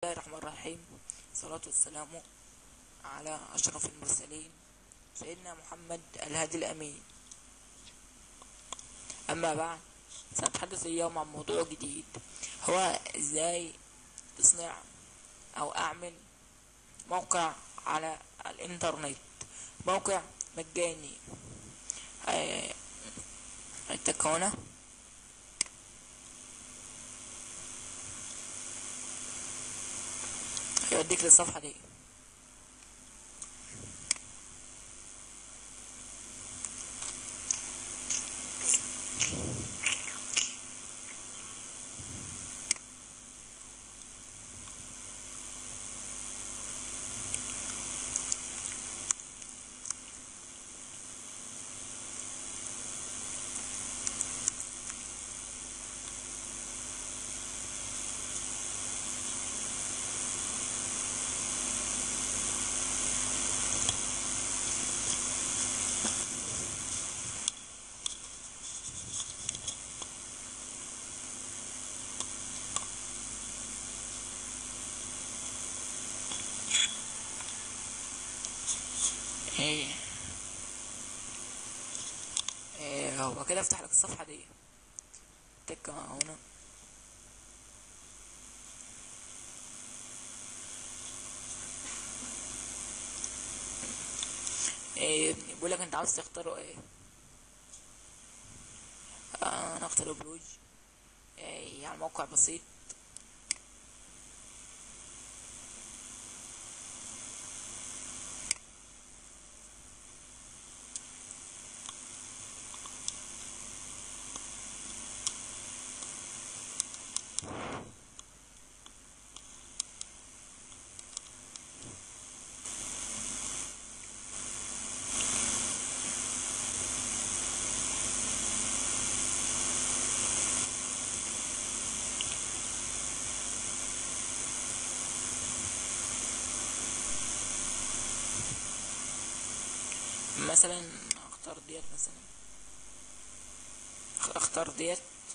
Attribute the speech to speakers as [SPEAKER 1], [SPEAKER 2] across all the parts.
[SPEAKER 1] الله الرحمن الرحيم الصلاة والسلام على أشرف المرسلين سيدنا محمد الهادي الأمين أما بعد سنتحدث اليوم عن موضوع جديد هو إزاي تصنع أو أعمل موقع على الإنترنت موقع مجاني آه، التكونة يوديك للصفحة دي ايه ايه هو كده افتح لك الصفحة دي تك هنا ايه بيقول لك انت عاوز تختاره ايه آه انا اختار بلوج ايه يعني موقع بسيط مثلا اختار ديت مثلا أخ- اختار ديت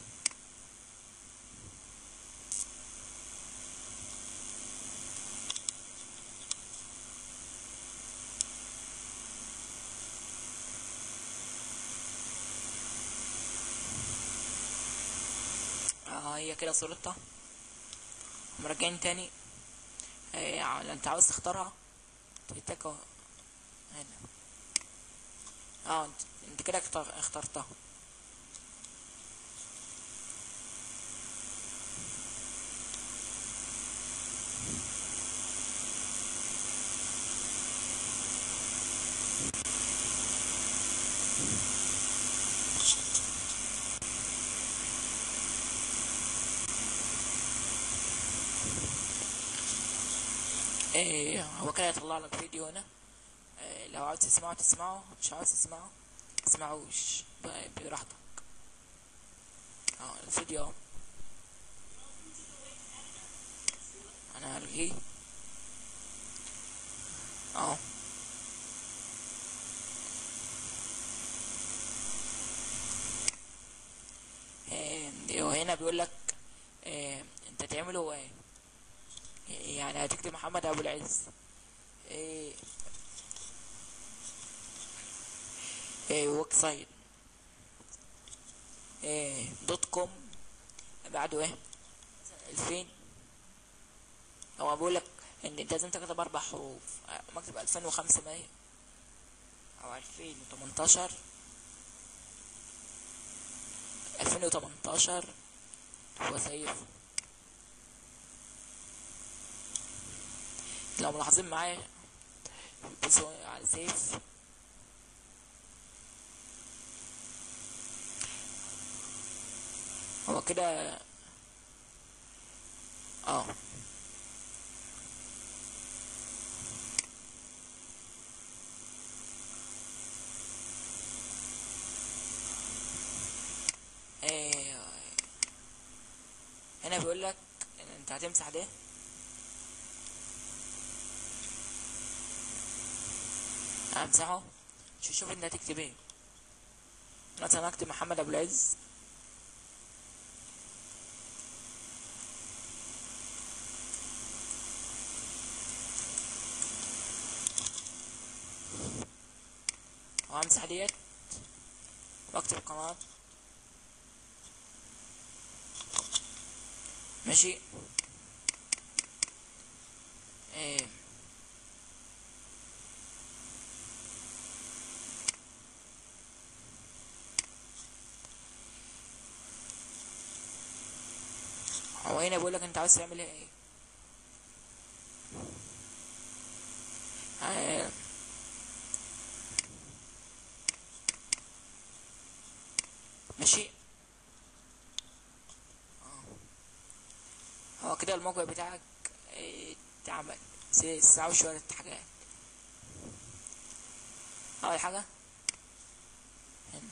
[SPEAKER 1] اه هي كده صورتها مرجعين تاني آه لو انت عاوز تختارها تتك هنا اه انت, انت كده اختار- اخترتها ايه هو كده يطلع لك فيديو هنا إيه لو عاوز تسمعه تسمعه مش عاوز تسمعه تسمعوش ب- براحتك اه الفيديو اهو. انا هلغيه اه إيه وهنا بيقول لك إيه انت تعمله ايه يعني هتكتب محمد ابو العز إيه إيه ويب سايت إيه دوت كوم بعده ايه الفين هو بيقول لك ان انت لازم تكتب اربع حروف آه، مكتب 2500 او 2018 2018 وسيف لو ملاحظين معايا بصوا على سيف هو كده اه إيه هنا بيقول لك ان انت هتمسح ده همسحه شوف شوف انت هتكتب ايه مثلا هكتب محمد ابو العز وهمسح ديت واكتب قناة ماشي ايه هو هنا بيقول لك انت عاوز تعمل ايه آه. ماشي آه. هو كده الموقع بتاعك آه، اتعمل ساعة شوية حاجات أول حاجة هنا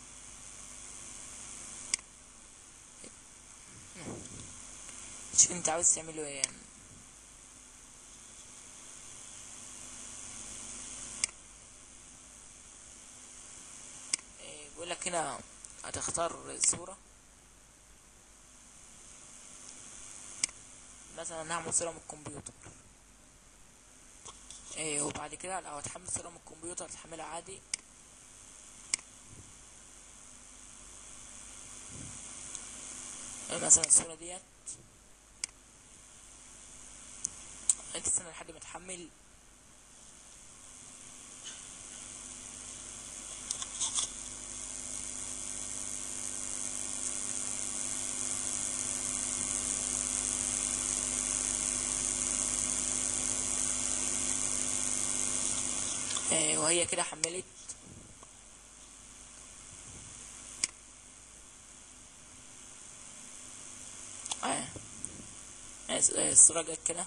[SPEAKER 1] شوف انت عاوز تعمله ايه يعني. إيه، بيقول لك هنا هتختار صورة مثلا هعمل صورة من الكمبيوتر ايه وبعد كده لو هتحمل صورة من الكمبيوتر تحملها عادي إيه مثلا الصورة ديت تستنى لحد ما تحمل آه، وهي كده حملت آه. آه، الصورة جت كده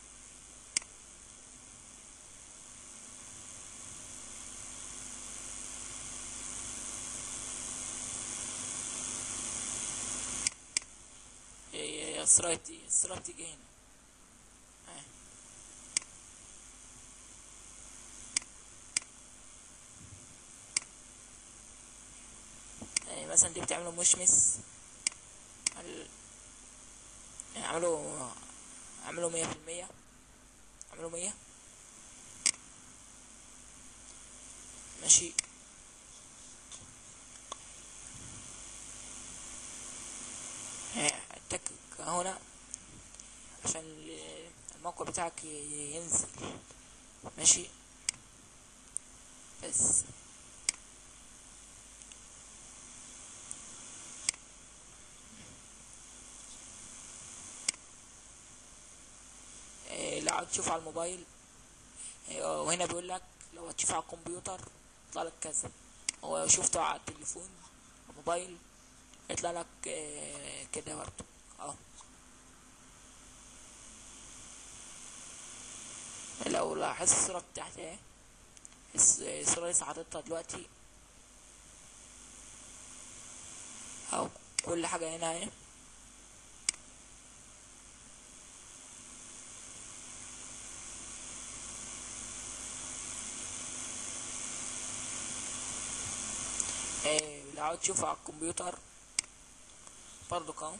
[SPEAKER 1] هي الصورة دي الصورة بتيجي هنا آه. يعني مثلا دي بتعملوا مشمس ال- يعني عملوا عملوا مية في المية عملوا مية ماشي اتك هنا عشان ال- الموقع بتاعك ي- ينزل ماشي بس إيه، لو عاوز تشوف على الموبايل إيه، وهنا بيقول لك لو هتشوف على الكمبيوتر يطلع لك كذا هو لو شفته على التليفون على الموبايل يطلع لك إيه، كده برضه اه لو لاحظت الصورة بتاعتي اهي الس- الصورة لسه حاططها دلوقتي اهو كل حاجة هنا اهي إيه، لو عاوز تشوفها على الكمبيوتر برضو اهو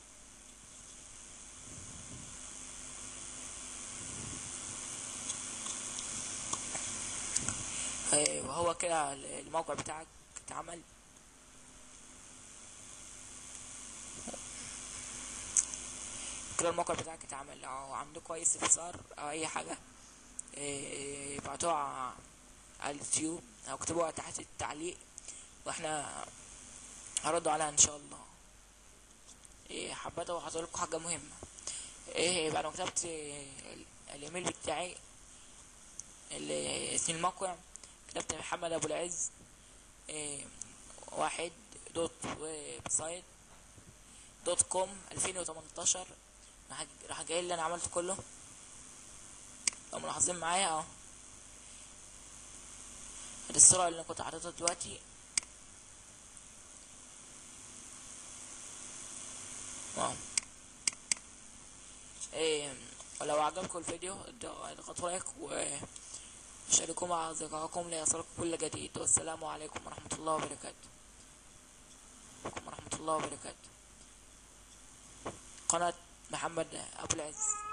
[SPEAKER 1] إيه، وهو كده الموقع بتاعك اتعمل كده الموقع بتاعك اتعمل لو عندكم اي استفسار او اي حاجة إيه، ابعتوها على اليوتيوب او اكتبوها تحت التعليق واحنا هردوا عليها ان شاء الله إيه حبيت اوضح لكم حاجة مهمة ايه بعد ما كتبت إيه، الايميل بتاعي اللي اسم الموقع كتبت محمد ابو العز إيه واحد دوت ويب سايت دوت كوم 2018 راح راح جاي اللي انا عملته كله لو ملاحظين معايا اهو دي الصورة اللي انا كنت حاططها دلوقتي واو ايه ولو عجبكم الفيديو اضغطوا لايك وشاركوا مع اصدقائكم ليصلكم كل جديد والسلام عليكم ورحمة الله وبركاته ورحمة الله وبركاته قناة محمد أبو العز